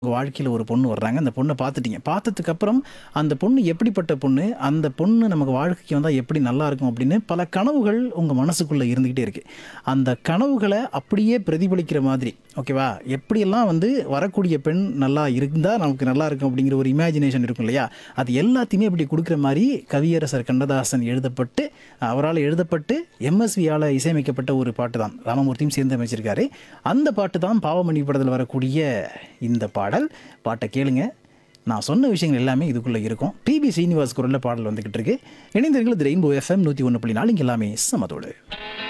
உங்கள் வாழ்க்கையில் ஒரு பொண்ணு வர்றாங்க அந்த பொண்ணை பார்த்துட்டீங்க பார்த்ததுக்கு அப்புறம் அந்த பொண்ணு எப்படிப்பட்ட பொண்ணு அந்த பொண்ணு நமக்கு வாழ்க்கைக்கு வந்தால் எப்படி நல்லா இருக்கும் அப்படின்னு பல கனவுகள் உங்கள் மனசுக்குள்ளே இருந்துக்கிட்டே இருக்குது அந்த கனவுகளை அப்படியே பிரதிபலிக்கிற மாதிரி ஓகேவா எப்படியெல்லாம் வந்து வரக்கூடிய பெண் நல்லா இருந்தால் நமக்கு நல்லா இருக்கும் அப்படிங்கிற ஒரு இமேஜினேஷன் இருக்கும் இல்லையா அது எல்லாத்தையுமே இப்படி கொடுக்குற மாதிரி கவியரசர் கண்ணதாசன் எழுதப்பட்டு அவரால் எழுதப்பட்டு எம்எஸ்வியால் இசையமைக்கப்பட்ட ஒரு பாட்டு தான் ராமமூர்த்தியும் சேர்ந்து அமைச்சிருக்காரு அந்த பாட்டு தான் பாவமணி படத்தில் வரக்கூடிய இந்த பாடல் பாட்டை கேளுங்க நான் சொன்ன விஷயங்கள் எல்லாமே இதுக்குள்ளே இருக்கும் பிபி சீனிவாஸ் குரலில் பாடல் வந்துக்கிட்டு இருக்கு இணைந்திருங்கள் இது ரெயின்போ எஃப்எம் நூற்றி ஒன்று புள்ளி நாலு இங்கே எல்லாமே சமத்தோடு